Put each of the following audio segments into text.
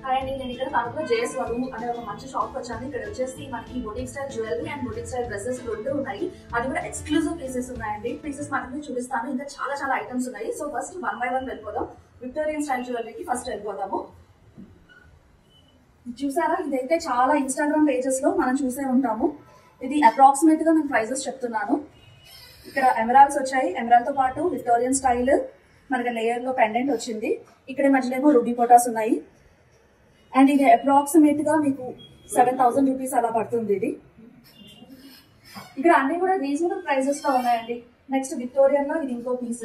And నేను ఇక్కడ తణుకులో జేఎస్ వరు అనే ఒక మంచి షాప్ వచ్చాను ఇక్కడ వచ్చేసి మనకి boutique style jewellery and boutique style dresses రెండు ఉన్నాయి అది కూడా ఎక్స్క్లూజివ్ పీసెస్ ఉన్నాయండి పీసెస్ మాత్రమే చూపిస్తాను ఇంకా చాలా చాలా ఐటమ్స్ ఉన్నాయి so first one by one వెళ్ళిపోదాం విక్టోరియన్ స్టైల్ జ్యువెలరీకి ఫస్ట్ వెళ్ళిపోదాము చూసారా ఇదైతే చాలా ఇన్స్టాగ్రామ్ పేజెస్ లో మనం చూసే ఉంటాము ఇది అప్రాక్సిమేట్ గా నేను ప్రైజెస్ చెప్తున్నాను ఇక్కడ ఎమరాల్స్ వచ్చాయి ఎమరాల్ తో పాటు విక్టోరియన్ స్టైల్ మనకి లేయర్ లో పెండెంట్ వచ్చింది ఇక్కడ మధ్యలో ఏమో రూబీ పోటాస్ ఉన్నాయి అండ్ ఇది అప్రాక్సిమేట్ గా మీకు సెవెన్ థౌసండ్ రూపీస్ అలా పడుతుంది ఇది ఇక్కడ అన్ని కూడా రీజనబుల్ ప్రైజెస్ లో ఉన్నాయండి నెక్స్ట్ విక్టోరియన్ లో ఇది ఇంకో పీస్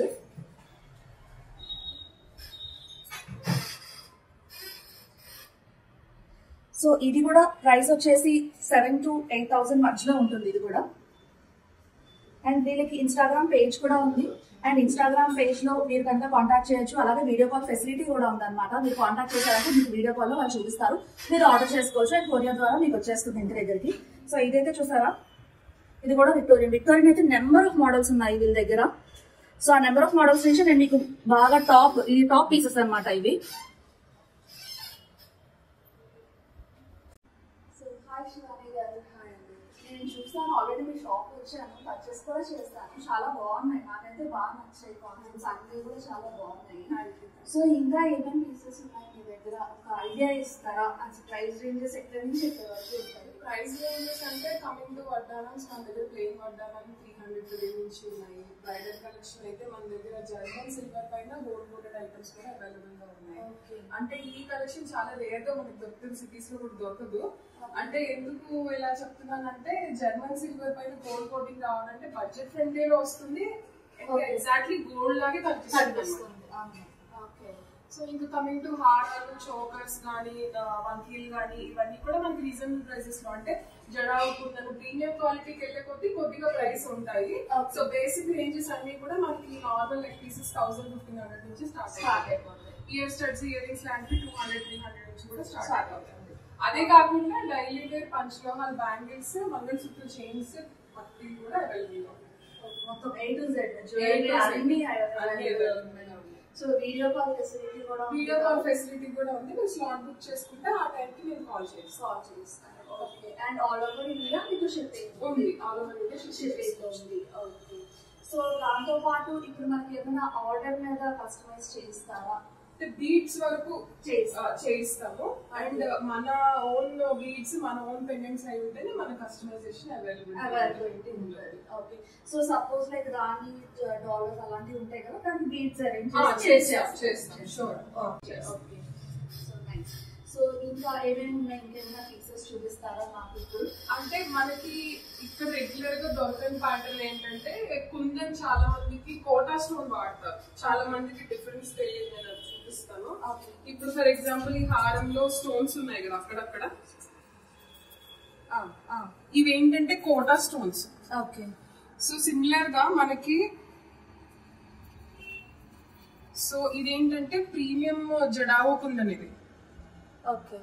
సో ఇది కూడా ప్రైస్ వచ్చేసి సెవెన్ టు ఎయిట్ థౌసండ్ మధ్యలో ఉంటుంది ఇది కూడా అండ్ వీళ్ళకి ఇన్స్టాగ్రామ్ పేజ్ కూడా ఉంది అండ్ ఇన్స్టాగ్రామ్ పేజ్ లో మీరు కనుక కాంటాక్ట్ చేయొచ్చు అలాగే వీడియో కాల్ ఫెసిలిటీ కూడా ఉందన్నమాట మీరు కాంటాక్ట్ చేశారంటే మీకు వీడియో కాల్ లో వాళ్ళు చూపిస్తారు మీరు ఆర్డర్ చేసుకోవచ్చు అండ్ కొరియర్ ద్వారా మీకు వచ్చేస్తుంది ఇంటి దగ్గరికి సో ఇదైతే చూసారా ఇది కూడా విక్టోరియన్ విక్టోరియన్ అయితే నెంబర్ ఆఫ్ మోడల్స్ ఉన్నాయి వీళ్ళ దగ్గర సో ఆ నెంబర్ ఆఫ్ మోడల్స్ నుంచి నేను మీకు బాగా టాప్ ఈ టాప్ పీసెస్ అన్నమాట ఇవి సో హాయ్ శివాని గారు హాయ్ అండి నేను చూసాను ఆల్రెడీ మీ షాప్ వచ్చాను పర్చేస్ కూడా చేస్తాను చాలా బాగున్నాయి నాకైతే బాగా నచ్చాయి కాన్సెప్ట్స్ అన్ని కూడా చాలా బాగున్నాయి సో ఇంకా ఏమేమి పీసెస్ ఉన్నాయి మీ దగ్గర ఒక ఐడియా ఇస్తారా అది ప్రైస్ రేంజెస్ ఎక్కడి నుంచి ఎక్కడి వరకు ఉంటాయి ప్రైస్ రేంజెస్ అంటే కమింగ్ టు వడ్డానమ్స్ మన దగ్గర ప్లెయిన్ వడ్డానం త్రీ హండ్రెడ్ త్రీ నుంచి ఉన్నాయి బ్రైడల్ కలెక్షన్ అయితే మన దగ్గర జర్మన్ సిల్వర్ పైన గోల్డ్ కోటెడ్ ఐటమ్స్ కూడా అవైలబుల్ గా ఉన్నాయి ఓకే అంటే ఈ కలెక్షన్ చాలా రేర్ గా మనకి దొరుకుతుంది సిటీస్ లో కూడా దొరకదు అంటే ఎందుకు ఇలా చెప్తున్నానంటే జర్మన్ సిల్వర్ పైన గోల్డ్ కోటింగ్ రావాలంటే బడ్జెట్ ఫ్రెండ్లీలో వస్తుంది Okay. ఎగ్జాక్ట్లీ గోల్డ్ లాగే కనిపిస్తుంది అన్నమాట. కనిపిస్తుంది అవును. ఓకే సో ఇంకా కమింగ్ టు హారాలు చోకర్స్ కానీ వంకీలు కానీ ఇవన్నీ కూడా మనకి రీజనబుల్ ప్రైసెస్ లో అంటే జడావు కుందను ప్రీమియం క్వాలిటీకి వెళ్ళే కొద్దీ కొద్దిగా ప్రైస్ ఉంటాయి Okay. సో బేసిక్ రేంజెస్ అన్ని కూడా మనకి normal neck pieces thousand fifteen hundred నుంచి స్టార్ట్ స్టార్ట్ అయిపోతుంది ఇయర్ స్టడ్స్ ఇయర్ రింగ్స్ లాంటివి టూ హండ్రెడ్ త్రీ హండ్రెడ్ నుంచి కూడా Start స్టార్ట్ అవుతుంది అదే కాకుండా డైలీ వేర్ పంచలోహాల్ బ్యాంగిల్స్ మంగళసూత్ర చైన్స్ పట్టీలు కూడా అవైలబుల్ గా ఉన్నాయి మొత్తం A to Z jewellery A to Z. అన్ని అన్ని available ఉన్నాయి. సో వీడియో కాల్ ఫెసిలిటీ కూడా ఉంది వీడియో కాల్ ఫెసిలిటీ కూడా ఉంది మీరు స్లాట్ బుక్ చేసుకుంటే ఆ టైంకి నేను కాల్ చేస్తాను సాల్వ్ చేస్తాను okay and all over India మీకు షిప్పింగ్ ఉంది ఆల్ ఓవర్ ఇండియా షిప్పింగ్ ఉంది ఓకే సో దాంతో పాటు ఇప్పుడు మనకి ఏమైనా ఆర్డర్ మీద కస్టమైజ్ చేస్తారా అంటే బీడ్స్ వరకు చేస్తా ఆ, చేయిస్తాము అండ్ మన ఓన్ బీడ్స్ మన ఓన్ పెండెంట్స్ అయి ఉంటేనే మన కస్టమైజేషన్ అవైలబుల్ అవైలబిలిటీ ఉంటుంది ఓకే సో సపోజ్ లైక్ రాణి డాలర్స్ అలాంటివి ఉంటాయి కదా దానికి బీట్స్ అరేంజ్ చేస్తాం చేస్తాం sure okay okay so nice so ఇంకా ఏమేమి ఉన్నాయి ఇంకేమైనా పీసెస్ చూపిస్తారా నాకు ఇప్పుడు అంటే మనకి ఇక్కడ రెగ్యులర్ గా దొరకని ప్యాటర్న్ ఏంటంటే కుందన్ చాలా మందికి కోటా స్టోన్ వాడతారు చాలా మందికి డిఫరెన్స్ తెలియదు నేను అది చూపిస్తాను ఓకే ఇప్పుడు ఫర్ ఎగ్జాంపుల్ ఈ హారంలో స్టోన్స్ ఉన్నాయి కదా అక్కడక్కడ ఇవి ఏంటంటే Kota stones okay so similar గా మనకి సో ఇదేంటంటే ప్రీమియం జడావో కుందన్ ఇది ఓకే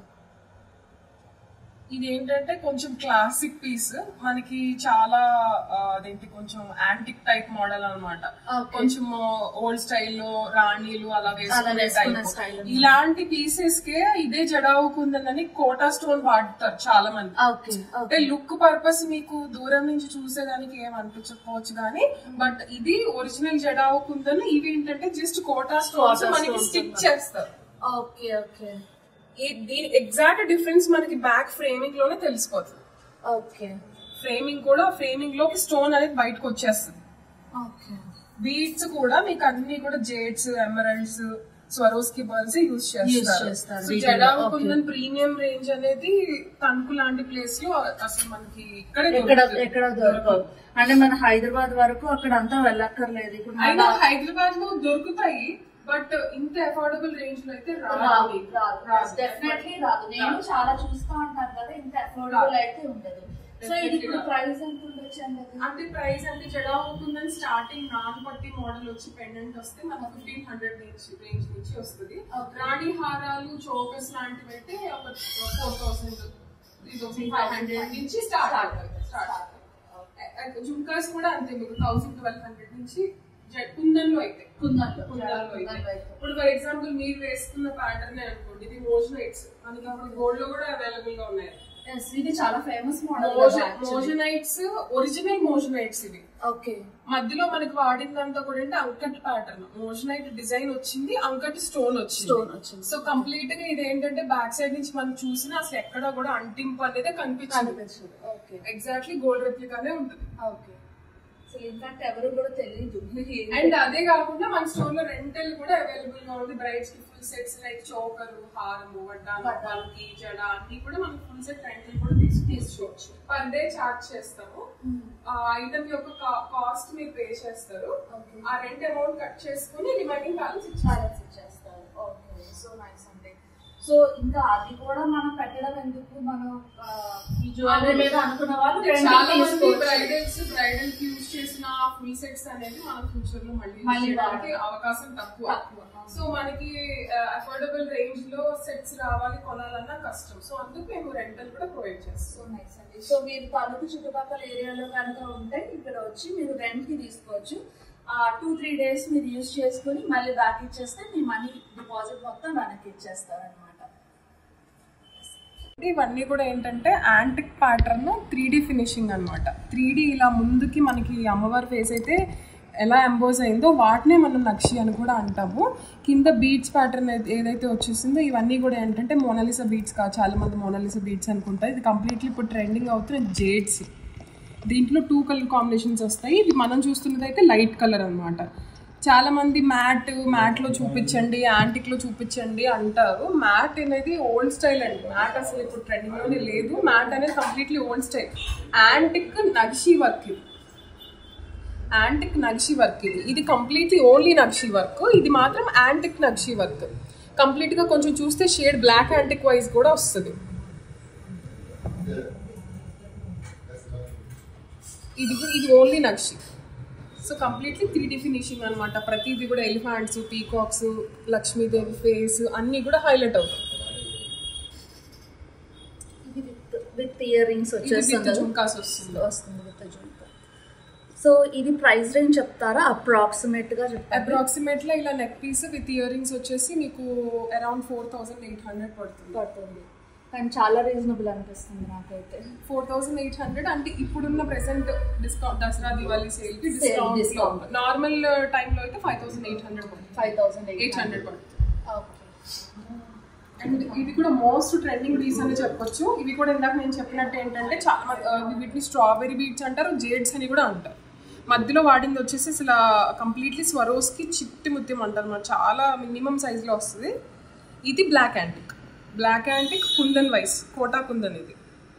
ఇది ఏంటంటే కొంచెం క్లాసిక్ పీస్ మనకి చాలా ఆ, అదేంటి కొంచెం యాంటిక్ టైప్ మోడల్ అన్నమాట Okay. కొంచెం ఓల్డ్ స్టైల్లో రాణీలు అలా వేసుకునే వేసుకునే type. style అన్నమాట. ఇలాంటి పీసెస్ కే ఇదే జడావుకుందని కోటా స్టోన్ వాడతారు చాలా మంది ఓకే అంటే లుక్ పర్పస్ మీకు దూరం నుంచి చూసేదానికి ఏం అనిపించకపోవచ్చు కానీ బట్ ఇది ఒరిజినల్ జడావుకుందని ఇవి ఏంటంటే జస్ట్ కోటా స్టోన్స్ Kota మనకి stones స్టిక్ అన్నమాట. చేస్తారు ఓకే ఓకే ఈ దీని ఎగ్జాక్ట్ డిఫరెన్స్ మనకి బ్యాక్ ఫ్రేమింగ్ లోనే తెలిసిపోతుంది ఓకే ఫ్రేమింగ్ కూడా ఫ్రేమింగ్ లోకి స్టోన్ అనేది బయటకు వచ్చేస్తుంది ఓకే బీడ్స్ కూడా మీకు అన్ని కూడా jades emeralds Swarovski pearls use చేస్తారు చేస్తారు. సో వీటిలో, jadau okay. Kundan premium range అనేది తణుకు లాంటి ప్లేస్ లో అసలు మనకి ఇక్కడే ఎక్కడ దొరుకుతుంది. ఎక్కడ దొరకవు అంటే మన హైదరాబాద్ వరకు అక్కడ అంతా వెళ్ళక్కర్లేదు ఇప్పుడు మన అయినా హైదరాబాద్ లో దొరుకుతాయి బట్ ఇంత అఫోర్డబుల్ రేంజ్ లో అయితే రాదు రాదు రాదు. డెఫినెట్లీ రాదు నేను చాలా చూస్తా ఉంటాను కదా ఇంత అఫోర్డబుల్ అయితే ఉండదు సో ఇది ఇప్పుడు ప్రైస్ ఎంత ఉండొచ్చు అండి అంటే ప్రైస్ అంటే జడా అవుతుందని స్టార్టింగ్ నాన్ పట్టి మోడల్ వచ్చి పెండెంట్ వస్తే మనకు ఫిఫ్టీన్ హండ్రెడ్ నుంచి రేంజ్ నుంచి వస్తుంది Okay. రాణి హారాలు చోకస్ లాంటివి అయితే ఒక four thousand three thousand five hundred నుంచి స్టార్ట్ అవుతాయి స్టార్ట్ జుమ్కాస్ కూడా అంతే మీకు థౌసండ్ ట్వెల్వ్ హండ్రెడ్ నుంచి జ- కుందన్లో అయితే కుందన్లో కుందన్లో అయితే కుందన్లో అయితే. ఇప్పుడు ఫర్ ఎగ్జాంపుల్ మీరు వేసుకున్న ప్యాటర్న్ అనుకోండి ఇది మోజనైట్స్ మనకి ఇప్పుడు గోల్డ్ లో కూడా అవైలబుల్ గా ఉన్నాయి Yes, ఇది చాలా famous model moissanites original moissanites ఇవి ఓకే మధ్యలో మనకి వాడిందంతా కూడా అంటే అంకట్ ప్యాటర్న్ మోషనైట్ డిజైన్ వచ్చింది అంకట్ స్టోన్ వచ్చింది Stone వచ్చింది. సో కంప్లీట్ గా ఇది ఏంటంటే బ్యాక్ సైడ్ నుంచి మనం చూసినా అసలు ఎక్కడ కూడా అంటింపు అనేది కనిపించింది కనిపించదు ఓకే ఎగ్జాక్ట్లీ గోల్డ్ రెప్లికానే ఉంటుంది ఓకే అసలు ఇన్ఫాక్ట్ ఎవరు కూడా తెలియదు అండ్ అదే కాకుండా మన స్టోర్ లో రెంటల్ కూడా అవైలబుల్ గా ఉంది బ్రైడ్స్ కి ఫుల్ సెట్స్ లైక్ చోకరు హారము వడ్డాను పల్కి జడ అన్ని కూడా మనం ఫుల్ సెట్ రెంటల్ కూడా తీసు తీసుకోవచ్చు పర్ డే చార్జ్ చేస్తాము ఆ ఐటమ్ యొక్క కాస్ట్ మీరు పే చేస్తారు Okay. ఆ రెంట్ అమౌంట్ కట్ చేసుకుని రిమైనింగ్ బ్యాలెన్స్ ఇచ్చారు బ్యాలెన్స్ ఇచ్చేస్తారు ఓకే సో నైస్ అండి సో ఇంకా అది కూడా మనం పెట్టడం ఎందుకు మనం ఆ, ఈ జ్యువెలరీ మీద అనుకున్న వాళ్ళు రెండు చాలా మంది తీసుకోవచ్చు. బ్రైడల్స్ బ్రైడల్ కి యూజ్ చేసిన ఫుల్ సెట్స్ అనేది మన ఫ్యూచర్ లో మళ్ళీ మళ్ళీ use చేయడానికి వాడాలి. అవకాశం తక్కువ తక్కువ. సో మనకి అఫోర్డబుల్ రేంజ్ లో సెట్స్ రావాలి కొనాలన్నా కష్టం సో అందుకు మేము రెంటల్ కూడా ప్రొవైడ్ చేస్తాం సో నైస్ అండి సో మీరు తణుకు చుట్టుపక్కల ఏరియాలో కనుక ఉంటే ఇక్కడ వచ్చి మీరు రెంట్ కి తీసుకోవచ్చు ఆ టూ త్రీ డేస్ మీరు యూజ్ చేసుకుని మళ్ళీ బ్యాక్ ఇచ్చేస్తే మీ మనీ డిపాజిట్ మొత్తం వెనక్కి ఇచ్చేస్తారు అనమాట ఇవన్నీ కూడా ఏంటంటే antique pattern three D finishing అనమాట త్రీ డి ఇలా ముందుకి మనకి అమ్మవారి ఫేస్ అయితే ఎలా ఎంబోజ్ అయిందో వాటినే మనం నక్షి అని కూడా అంటాము కింద బీట్స్ ప్యాటర్న్ ఏదైతే వచ్చేసిందో ఇవన్నీ కూడా ఏంటంటే మోనాలిసా బీట్స్ కాదు చాలా మంది మోనాలిసా బీట్స్ అనుకుంటారు ఇది కంప్లీట్లీ ఇప్పుడు ట్రెండింగ్ అవుతున్న జేడ్స్ దీంట్లో టూ కలర్ కాంబినేషన్స్ వస్తాయి ఇది మనం చూస్తున్నది అయితే లైట్ కలర్ అనమాట చాలా మంది మ్యాట్ మ్యాట్ లో చూపించండి యాంటిక్ లో చూపించండి అంటారు మ్యాట్ అనేది ఓల్డ్ స్టైల్ అండి మ్యాట్ అసలు ఇప్పుడు ట్రెండింగ్ లోనే లేదు మ్యాట్ అనేది completely old style antique nakshi work ఇది యాంటిక్ నక్షి వర్క్ ఇది ఇది కంప్లీట్లీ ఓన్లీ నక్షి వర్క్ ఇది మాత్రం యాంటిక్ నక్షి వర్క్ కంప్లీట్ గా కొంచెం చూస్తే షేడ్ బ్లాక్ యాంటిక్ వైజ్ కూడా వస్తుంది ఇది కూడా- ఇది only nakshi so completely three D finishing అనమాట ప్రతిదీ కూడా ఎలిఫాంట్స్ పీకాక్స్ లక్ష్మీదేవి ఫేస్ అన్ని కూడా హైలైట్ అవుతాయి ఇది విత్ విత్ ఇయర్ రింగ్స్ ఇది వచ్చేస్తుంది with జుంకాస్ వస్తుంది వస్తుంది విత్ జుంకా సో ఇది ప్రైస్ రేంజ్ చెప్తారా అప్రాక్సిమేట్ గా చెప్తారా అప్రాక్సిమేట్లీ ఇలా neck piece with earrings వచ్చేసి మీకు around four thousand eight hundred పడుతుంది పడుతుంది కానీ చాలా రీజనబుల్ అనిపిస్తుంది నాకైతే ఫోర్ థౌసండ్ ఎయిట్ హండ్రెడ్ అంటే ఇప్పుడున్న present discount Dasara Diwali sale కి Sale, discount. డిస్కౌంట్ నార్మల్ టైంలో అయితే ఫైవ్ థౌసండ్ ఎయిట్ హండ్రెడ్ పడుతుంది ఫైవ్ థౌసండ్ ఎయిట్ హండ్రెడ్ పడుతుంది ఓకే అండ్ ఇది కూడా మోస్ట్ ట్రెండింగ్ బీట్స్ అని చెప్పొచ్చు ఇవి కూడా ఇందాక నేను చెప్పినట్టు ఏంటంటే చాలా మంది ఆ, వీటిని స్ట్రాబెరీ బీట్స్ అంటారు జేడ్స్ అని కూడా అంటారు మధ్యలో వాడింది వచ్చేసి అసలు కంప్లీట్లీ స్వరోస్కి చిట్టి ముత్యం అంటారు అన్నమాట చాలా మినిమం సైజులో వస్తుంది ఇది black antique black antique kundan wise Kota kundan ఇది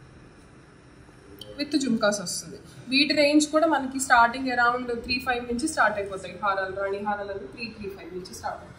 విత్ జుమ్కాస్ వస్తుంది వీటి రేంజ్ కూడా మనకి స్టార్టింగ్ అరౌండ్ త్రీ ఫైవ్ నుంచి స్టార్ట్ అయిపోతాయి హారాలు రాణి హారాలు అవి త్రీ త్రీ ఫైవ్ నుంచి స్టార్ట్ అవుతాయి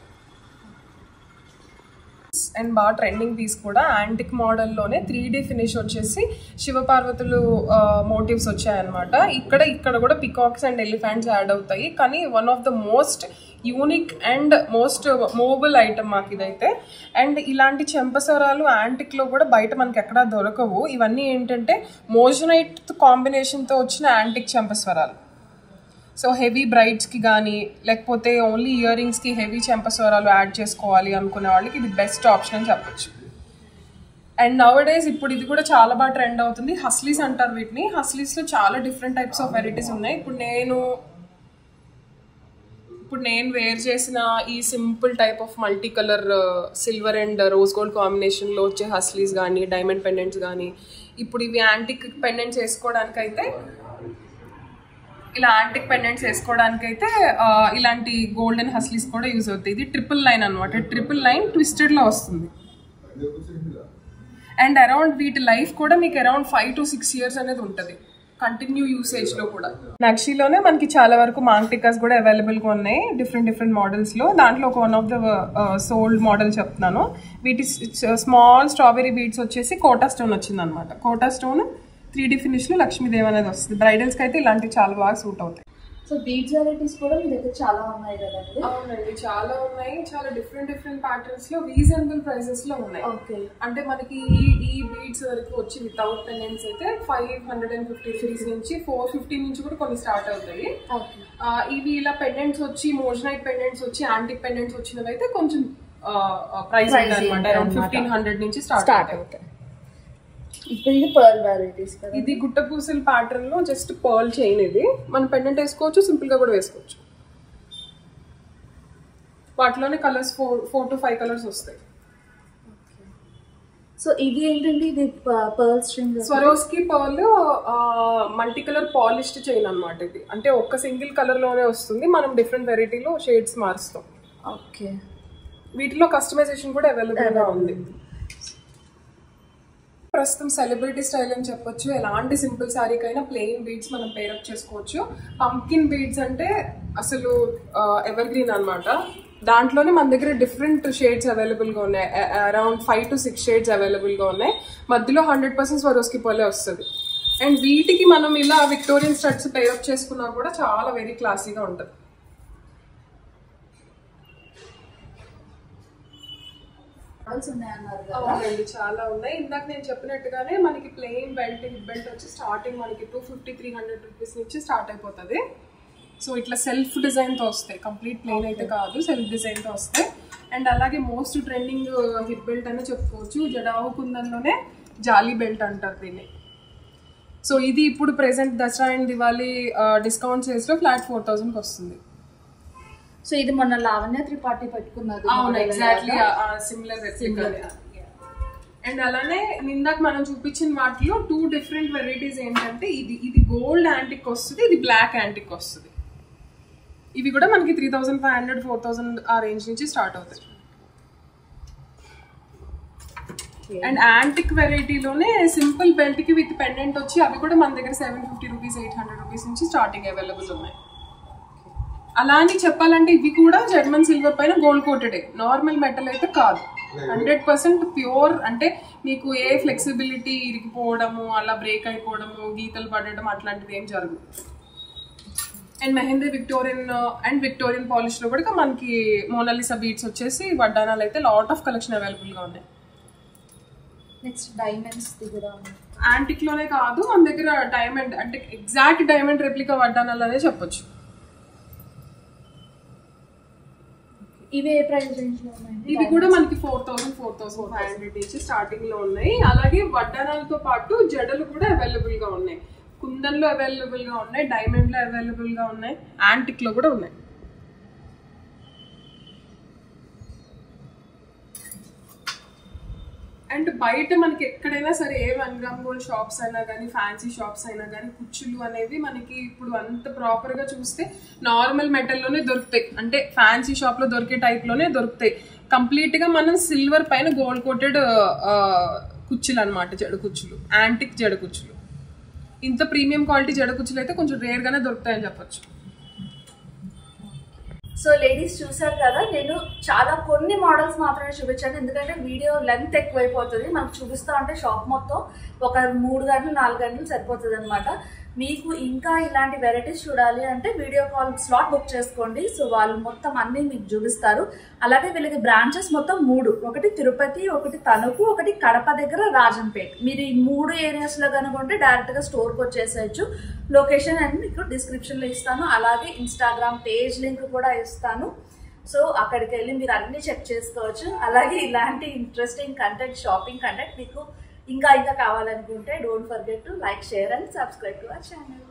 అండ్ బాగా ట్రెండింగ్ పీస్ కూడా యాంటిక్ మోడల్లోనే త్రీ డీ ఫినిష్ వచ్చేసి శివపార్వతులు మోటివ్స్ వచ్చాయన్నమాట ఇక్కడ ఇక్కడ కూడా పికాక్స్ అండ్ ఎలిఫెంట్స్ యాడ్ అవుతాయి కానీ one of the most unique and most movable item మాకు ఇదైతే అండ్ ఇలాంటి చెంపసరాలు యాంటిక్లో కూడా బయట మనకి ఎక్కడా దొరకవు ఇవన్నీ ఏంటంటే మోజనైట్ కాంబినేషన్తో వచ్చిన యాంటిక్ చెంపస్వరాలు సో హెవీ బ్రైడ్స్కి కానీ లేకపోతే ఓన్లీ ఇయర్ రింగ్స్కి హెవీ చెంపస్వరాలు యాడ్ చేసుకోవాలి అనుకునే వాళ్ళకి ఇది బెస్ట్ ఆప్షన్ అని చెప్పొచ్చు అండ్ నవ్ డేస్ ఇప్పుడు ఇది కూడా చాలా బాగా ట్రెండ్ అవుతుంది హస్లీస్ అంటారు వీటిని హస్లీస్లో చాలా డిఫరెంట్ టైప్స్ ఆఫ్ వెరైటీస్ ఉన్నాయి ఇప్పుడు నేను ఇప్పుడు నేను వేర్ చేసిన ఈ simple type of multi colour silver and rose gold కాంబినేషన్లో వచ్చే హస్లీస్ కానీ డైమండ్ పెండెంట్స్ కానీ ఇప్పుడు ఇవి యాంటిక్ పెండెంట్స్ వేసుకోవడానికైతే ఇలా యాంటిక్ పెండెంట్స్ వేసుకోవడానికి అయితే ఇలాంటి గోల్డెన్ హస్లీస్ కూడా యూజ్ అవుతాయి ఇది ట్రిపుల్ లైన్ అనమాట ట్రిపుల్ లైన్ ట్విస్టెడ్ లో వస్తుంది అండ్ అరౌండ్ వీటి లైఫ్ కూడా మీకు around five to six years అనేది ఉంటుంది కంటిన్యూ యూసేజ్ లో కూడా నక్షిలోనే మనకి చాలా వరకు మాంగ్టికాస్ కూడా అవైలబుల్ గా ఉన్నాయి డిఫరెంట్ డిఫరెంట్ మోడల్స్ లో దాంట్లో ఒక one of the sold model చెప్తున్నాను వీటి స్మాల్ స్ట్రాబెరీ బీడ్స్ వచ్చేసి కోటా స్టోన్ వచ్చింది అనమాట Kota stone three D finish లో లక్ష్మీదేవి అనేది వస్తుంది బ్రైడల్స్ కి అయితే ఇలాంటివి చాలా బాగా సూట్ అవుతాయి సో బీడ్స్ వెరైటీస్ కూడా మీ దగ్గర చాలా ఉన్నాయి కదండి అవునండి చాలా ఉన్నాయి చాలా డిఫరెంట్ డిఫరెంట్ ప్యాటర్న్స్ లో రీజనబుల్ ప్రైసెస్ లో ఉన్నాయి ఓకే అంటే మనకి ఈ ఈ బీడ్స్ వరకు వచ్చి వితౌట్ పెండెంట్స్ అయితే five hundred and fifty rupees నుంచి ఫోర్ ఫిఫ్టీ నుంచి కూడా కొన్ని స్టార్ట్ అవుతాయి ఓకే ఆ, ఇవి ఇలా పెండెంట్స్ వచ్చి మోజనైట్ పెండెంట్స్ వచ్చి యాంటిక్ పెండెంట్స్ వచ్చినవి అయితే కొంచెం ప్రైస్ Price అనమాట ఉంటాయి అరౌండ్ అన్నమాట. ఫిఫ్టీన్ హండ్రెడ్ నుంచి స్టార్ట్ స్టార్ట్ అవుతాయి ఇప్పుడు ఇది పర్ల్ వెరైటీస్ కదా ఇది గుట్ట పూసల ప్యాటర్న్ లో జస్ట్ పర్ల్ చైన్ ఇది మనం పెండెంట్ వేసుకోవచ్చు సింపుల్ గా కూడా వేసుకోవచ్చు వాటిలోనే colours four four to five colours వస్తాయి సో ఇది ఏంటండి ఇది pearl string Swarovski pearl multi colour polished chain అన్నమాట ఇది అంటే ఒక్క సింగిల్ కలర్ లోనే వస్తుంది మనం డిఫరెంట్ వెరైటీలో షేడ్స్ మారుస్తాం ఓకే వీటిలో కస్టమైజేషన్ కూడా అవైలబుల్ గా ఉంది ప్రస్తుతం సెలబ్రిటీ స్టైల్ అని చెప్పొచ్చు ఎలాంటి సింపుల్ శారీకైనా ప్లెయిన్ బీడ్స్ మనం పేరప్ చేసుకోవచ్చు పంకిన్ బీడ్స్ అంటే అసలు ఎవర్ గ్రీన్ అనమాట దాంట్లోనే మన దగ్గర డిఫరెంట్ షేడ్స్ అవైలబుల్ గా ఉన్నాయి around five to six shades available గా ఉన్నాయి మధ్యలో హండ్రెడ్ పర్సెంట్ స్వరోస్కి పోలే వస్తుంది అండ్ వీటికి మనం ఇలా విక్టోరియన్ స్టడ్స్ పేరప్ చేసుకున్నా కూడా చాలా వెరీ క్లాసీగా ఉంటుంది మోడల్స్ ఉన్నాయన్నారు కదా అవునండి చాలా ఉన్నాయి ఇందాక నేను చెప్పినట్టుగానే మనకి ప్లెయిన్ బెల్ట్ హిప్ బెల్ట్ వచ్చి స్టార్టింగ్ మనకి two fifty three hundred rupees నుంచి స్టార్ట్ అయిపోతుంది సో ఇట్లా సెల్ఫ్ డిజైన్ తో వస్తాయి కంప్లీట్ ప్లెయిన్ అయితే కాదు సెల్ఫ్ డిజైన్ తో వస్తాయి అండ్ అలాగే మోస్ట్ ట్రెండింగ్ హిప్ బెల్ట్ అని చెప్పుకోవచ్చు జడావు కుందంలోనే జాలీ బెల్ట్ అంటారు దీన్ని సో ఇది ఇప్పుడు present Dasara and Diwali discount sales లో ఫ్లాట్ ఫోర్ థౌసండ్కి వస్తుంది సో ఇది మొన్న లావణ్య త్రిపాఠి పెట్టుకున్నది అవును model ఎగ్జాక్ట్లీ కదా? సిమిలర్ అండ్ అలానే నిందాక మనం చూపించిన వాటిలో టూ డిఫరెంట్ వెరైటీస్ ఏంటంటే ఇది ఇది గోల్డ్ యాంటిక్ వస్తుంది ఇది బ్లాక్ యాంటిక్ వస్తుంది ఇవి కూడా మనకి three thousand five hundred four thousand ఆ రేంజ్ నుంచి స్టార్ట్ అవుతాయి Okay. అండ్ యాంటిక్ వెరైటీలోనే సింపుల్ బెల్ట్ కి విత్ పెండెంట్ వచ్చి అవి కూడా మన దగ్గర seven fifty rupees eight hundred rupees నుంచి స్టార్టింగ్ అవైలబుల్ ఉన్నాయి అలా అని చెప్పాలంటే ఇవి కూడా జర్మన్ సిల్వర్ పైన గోల్డ్ కోటెడ్ నార్మల్ మెటల్ అయితే కాదు హండ్రెడ్ పర్సెంట్ ప్యూర్ అంటే మీకు ఏ ఫ్లెక్సిబిలిటీ ఇరిగిపోవడము అలా బ్రేక్ అయిపోవడము గీతలు పడడం అట్లాంటిది ఏం జరగదు and mehndi Victorian and Victorian polish లో కూడా మనకి మోనాలిసా బీట్స్ వచ్చేసి వడ్డానాలు అయితే లాట్ ఆఫ్ కలెక్షన్ అవైలబుల్ గా ఉన్నాయి నెక్స్ట్ డైమండ్స్ కూడా ఉంది యాంటిక్ లోనే కాదు మన దగ్గర డైమండ్ అంటే ఎగ్జాక్ట్ డైమండ్ రెప్లికా వడ్డానాలు అనే చెప్పొచ్చు ఇవి ఏ ప్రైస్ రేంజ్ లో ఉన్నాయండి ఇవి కూడా మనకి four thousand four thousand five hundred నుంచి స్టార్టింగ్ లో ఉన్నాయి అలాగే వడ్డానాలతో పాటు జడలు కూడా అవైలబుల్ గా ఉన్నాయి కుందన్లో అవైలబుల్ గా ఉన్నాయి డైమండ్ లో అవైలబుల్ గా ఉన్నాయి యాంటిక్ లో కూడా ఉన్నాయి అండ్ బయట మనకి ఎక్కడైనా సరే ఏ వన్ గ్రామ్ గోల్డ్ షాప్స్ అయినా కానీ ఫ్యాన్సీ షాప్స్ అయినా కానీ కుచ్చులు అనేవి మనకి ఇప్పుడు అంత ప్రాపర్ గా చూస్తే నార్మల్ మెటల్ లోనే దొరుకుతాయి అంటే ఫ్యాన్సీ షాప్ లో దొరికే టైప్ లోనే దొరుకుతాయి కంప్లీట్ గా మనం సిల్వర్ పైన గోల్డ్ కోటెడ్ కుచ్చులు అనమాట జడ కుచ్చులు యాంటిక్ జడ కుచ్చులు ఇంత ప్రీమియం క్వాలిటీ జడ కుచ్చులు అయితే కొంచెం రేర్ గానే దొరుకుతాయని చెప్పొచ్చు సో లేడీస్ చూసారు కదా నేను చాలా కొన్ని మోడల్స్ మాత్రమే చూపించాను ఎందుకంటే వీడియో లెంత్ ఎక్కువైపోతుంది మనకు చూపిస్తా ఉంటే షాప్ మొత్తం ఒక మూడు గంటలు నాలుగు గంటలు సరిపోతుంది అనమాట మీకు ఇంకా ఇలాంటి వెరైటీస్ చూడాలి అంటే వీడియో కాల్ స్లాట్ బుక్ చేసుకోండి సో వాళ్ళు మొత్తం అన్ని మీకు చూపిస్తారు అలాగే వీళ్ళకి బ్రాంచెస్ మొత్తం మూడు ఒకటి తిరుపతి ఒకటి తణుకు ఒకటి కడప దగ్గర రాజంపేట్ మీరు ఈ మూడు ఏరియాస్ లో కనుకుంటే డైరెక్ట్ గా స్టోర్ కి వచ్చేసేయచ్చు లొకేషన్ అని మీకు డిస్క్రిప్షన్ లో ఇస్తాను అలాగే ఇన్స్టాగ్రామ్ పేజ్ లింక్ కూడా ఇస్తాను సో అక్కడికి వెళ్ళి మీరు అన్ని చెక్ చేసుకోవచ్చు అలాగే ఇలాంటి ఇంట్రెస్టింగ్ కంటెంట్ షాపింగ్ కంటెంట్ మీకు ఇంకా ఇంకా కావాలనుకుంటే don't forget to like share and subscribe to our channel